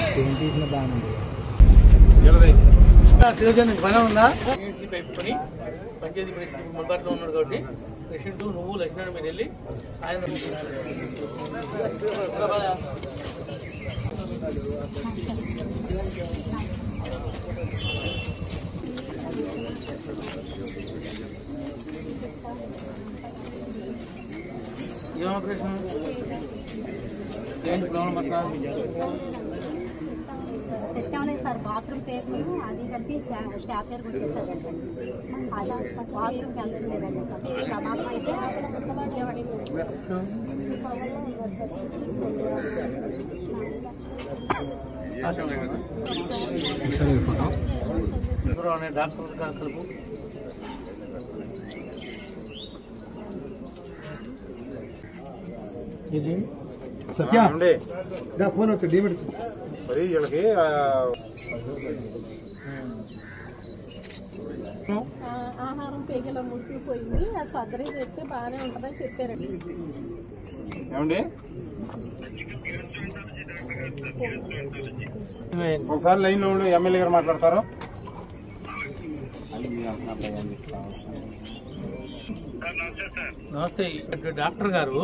పని ఉందా ఏసీ పెట్టుకొని పంచాయతీ ప్రెసిడెంట్ మొబైల్లో ఉన్నాడు కాబట్టి ప్రెసిడెంట్ నువ్వు లక్ష్మణ్ మీరు వెళ్ళి సాయంత్రం ఏం ఆపరేషన్ ఏంటి ప్రాబ్లం అట్లా సెట్ అవ్వలేదు సార్ బాత్రూమ్ పేపర్ అది కలిపి స్టాఫ్ పేరు కొట్టేసారు అలా బాత్రూమ్కి వెళ్తలేదండి ప్రమాదం అయితే ఎవరో అనే డాక్టర్ గారు కలుపు ఇది సత్య ఉండే ఫోన్ వస్తుంది డీమిట్ మరి వీళ్ళకి ఆ, ఆహారం పేగల ముసిపోయింది అది సర్జరీ చేస్తే బాగానే ఉంటుందని చెప్పారండి ఏమండి ఒకసారి లైన్ లో ఉండి ఎమ్మెల్యే గారు మాట్లాడతారు నమస్తే ఇక్కడ డాక్టర్ గారు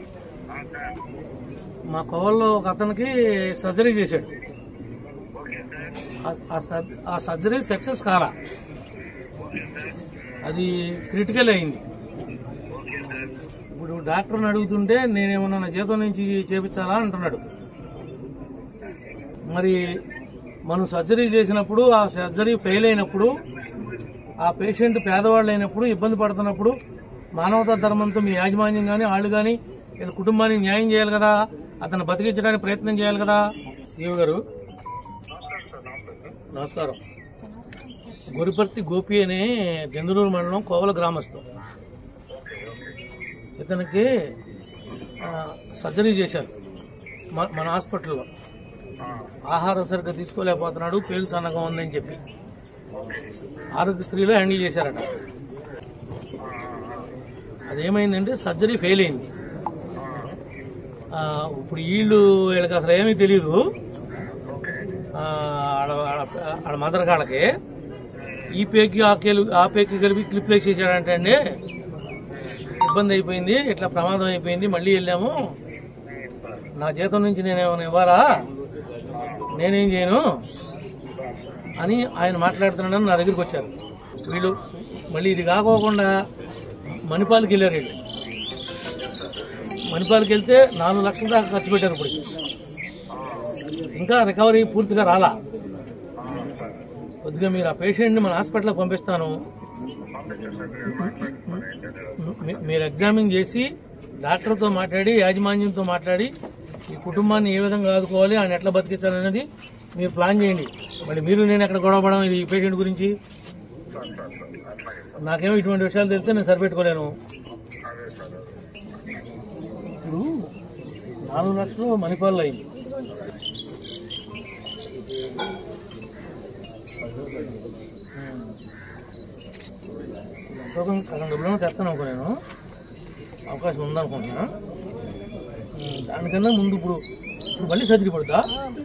మా కోవల్లో ఒక అతనికి సర్జరీ చేశాడు ఆ- ఆ సర్- ఆ సర్జరీ సక్సెస్ కాలా అది క్రిటికల్ అయింది ఇప్పుడు డాక్టర్ని అడుగుతుంటే నేనేమన్నా నా జీతం నుంచి చేపించాలా అంటున్నాడు మరి మనం సర్జరీ చేసినప్పుడు ఆ సర్జరీ ఫెయిల్ అయినప్పుడు ఆ పేషెంట్ పేదవాళ్ళు అయినప్పుడు ఇబ్బంది పడుతున్నప్పుడు మానవతా ధర్మంతో మీ యాజమాన్యం కానీ వాళ్ళు కానీ వీళ్ళ కుటుంబానికి న్యాయం చేయాలి కదా అతను బతికించడానికి ప్రయత్నం చేయాలి కదా సీఓ గారు నమస్కారం గురిపర్తి గోపి అనే చంద్రూరు మండలం కోవల గ్రామస్తు ఇతనికి ఆ, సర్జరీ చేశారు మ- మన హాస్పిటల్లో ఆహారం సరిగ్గా తీసుకోలేకపోతున్నాడు పేరు సన్నగా ఉందని చెప్పి ఆరోగ్య స్త్రీలో హ్యాండిల్ చేశారట అదేమైందంటే సర్జరీ ఫెయిల్ అయింది ఆ, ఇప్పుడు వీళ్ళు వీళ్ళకి అసలు ఏమీ తెలియదు ఆ, ఆడ ఆడ- ఆడ మదర్ కాళ్ళకి ఈ పేకి ఆ కేలు ఆ పేకి కలిపి క్లిప్ వేసేసాడంటే అండి ఇబ్బంది అయిపోయింది ఇట్లా ప్రమాదం అయిపోయింది మళ్ళీ వెళ్ళాము నా జీతం నుంచి నేనేమైనా ఇవ్వాలా నేనేం చేయను అని ఆయన మాట్లాడుతున్నాడని నా దగ్గరికి వచ్చారు వీళ్ళు మళ్ళీ ఇది కాకోకుండా మణిపాల్కి వెళ్ళారు వీళ్ళు మణిపాల్కి వెళ్తే నాలుగు లక్షల దాకా ఖర్చు పెట్టారు ఇప్పుడు ఇంకా రికవరీ పూర్తిగా రాలా కొద్దిగా మీరు ఆ పేషెంట్ని మన హాస్పిటల్కి పంపిస్తాను మీ- మీరు ఎగ్జామిన్ చేసి డాక్టర్తో మాట్లాడి యాజమాన్యంతో మాట్లాడి ఈ కుటుంబాన్ని ఏ విధంగా ఆదుకోవాలి ఆయన ఎట్లా బతికించాలనేది మీరు ప్లాన్ చేయండి మళ్ళీ మీరు నేను ఎక్కడ గొడవపడడం ఇది ఈ పేషెంట్ గురించి నాకేమో ఇటువంటి విషయాలు తెలిస్తే నేను సరిపెట్టుకోలేను ఇప్పుడు నాలుగు లక్షలు మణిపాల్లో అయింది ఎంతో కొంత సగం డబ్బులు తెస్తాను అనుకో నేను అవకాశం ఉందనుకుంటున్నా ఉమ్, దానికన్నా ముందు ఇప్పుడు ఇప్పుడు మళ్ళీ సర్జరీ పడుతా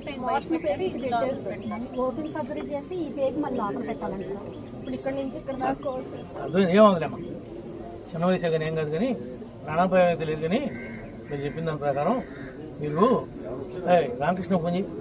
ఓపెన్ సర్జరీ చేసి ఈ పేరు మళ్ళీ లోపల పెట్టాలండి సార్ ఇప్పుడు ఇక్కడ నుంచి ఇక్కడ దాకా అర్థం ఏమవుతులేమ్మా చిన్న వయసే కానీ ఏం కాదు కానీ ప్రాణాపాయం అయితే తెలియదు కానీ మీరు చెప్పిన దాని ప్రకారం మీరు ఏయ్, రామకృష్ణ ఫోన్ చేయి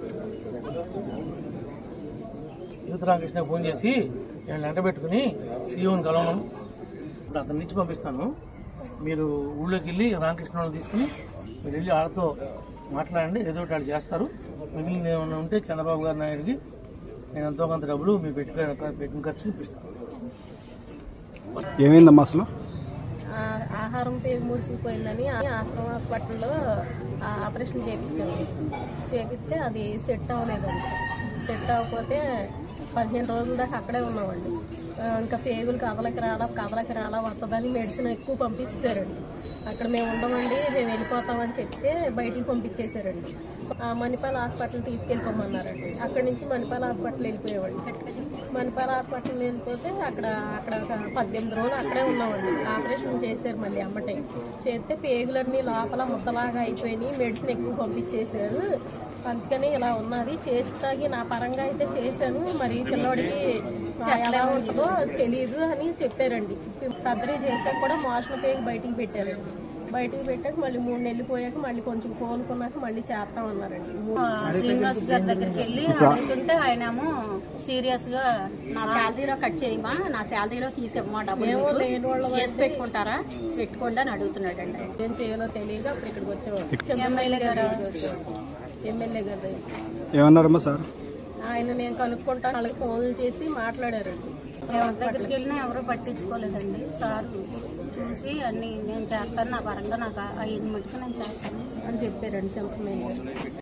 యూత్ రామకృష్ణ ఫోన్ చేసి నేను వెంట పెట్టుకుని సీఓని కలవను ఇప్పుడు అతని నుంచి పంపిస్తాను మీరు ఊళ్ళోకి వెళ్ళి రామకృష్ణ వాళ్ళని తీసుకుని మీరు వెళ్ళి వాళ్ళతో మాట్లాడండి ఏదో ఒకటి వాళ్ళు చేస్తారు మిగిలిన ఏమైనా ఉంటే చంద్రబాబు గారి నాయుడికి నేను ఎంతో కొంత డబ్బులు మీ పెట్టుకుని పెట్టిన ఖర్చు ఇప్పిస్తాను ఏమైందమ్మా అసలు ఆ- ఆహారం పేరు మూసిపోయిందని ఆశ్రమ హాస్పిటల్లో ఆ ఆపరేషన్ చేయించాము చేపిస్తే అది సెట్ అవ్వలేదండి సెట్ అవ్వకపోతే పదిహేను రోజుల దాకా అక్కడే ఉన్నామండి ఆ, ఇంకా పేగులు కదలకి రాలా కదలకి రాలా వస్తుందని మెడిసిన్ ఎక్కువ పంపిస్తారండి అక్కడ మేము ఉండమండి మేము వెళ్ళిపోతామని చెప్తే బయటికి పంపించేశారండి ఆ, మణిపాల్ హాస్పిటల్ తీసుకెళ్ళిపోమన్నారండి అక్కడి నుంచి మణిపాల్ హాస్పిటల్ వెళ్ళిపోయామండి మణిపాల్ హాస్పిటల్ వెళ్ళిపోతే అక్కడ అక్కడ ఒక పద్దెనిమిది రోజులు అక్కడే ఉన్నామండి ఆపరేషన్ చేశారు మళ్ళీ అమ్మటే చేస్తే పేగులన్నీ లోపల ముద్దలాగా అయిపోయినాయి మెడిసిన్ ఎక్కువ పంపించేశారు అందుకని ఇలా ఉన్నది చేసి తాగి నా పరంగా అయితే చేశాను మరి పిల్లోడికి ఎలా ఉంటుందో తెలియదు అని చెప్పారండి సర్జరీ చేశాక కూడా మోషన్ పేగి బయటికి పెట్టారండి బయటికి పెట్టాక మళ్ళీ మూడు నెలలు పోయాక మళ్ళీ కొంచెం కోలుకున్నాక మళ్ళీ చేస్తామన్నారండి ఆ, శ్రీనివాస్ గారి దగ్గరికి వెళ్ళి అడుగుతుంటే ఆయనేమో సీరియస్ గా నా శాలరీలో కట్ చేయమా నా శాలరీలో తీసేమ్మా డబ్బులు ఏమో మీకు. లేని వాళ్ళ చేసి పెట్టుకుంటారా పెట్టుకోండి అని అడుగుతున్నాడండి ఆయన. ఏం చేయాలో తెలియక అప్పుడు ఇక్కడికి వచ్చేవాడు ఎమ్మెల్యే గారు ఎమ్మెల్యే గారి దగ్గరికి. ఏమన్నారమ్మా సార్ ఆయన నేను కనుక్కుంటా వాళ్ళకి ఫోన్లు చేసి మాట్లాడారండి ఎవరి దగ్గరికి వెళ్ళినా ఎవరు పట్టించుకోలేదండి సార్ చూసి అన్ని నేను చేస్తాను నా పరంగా నాకు ఐదు మటుకు నేను చేస్తాను అని చెప్పారండి చెప్పలేదు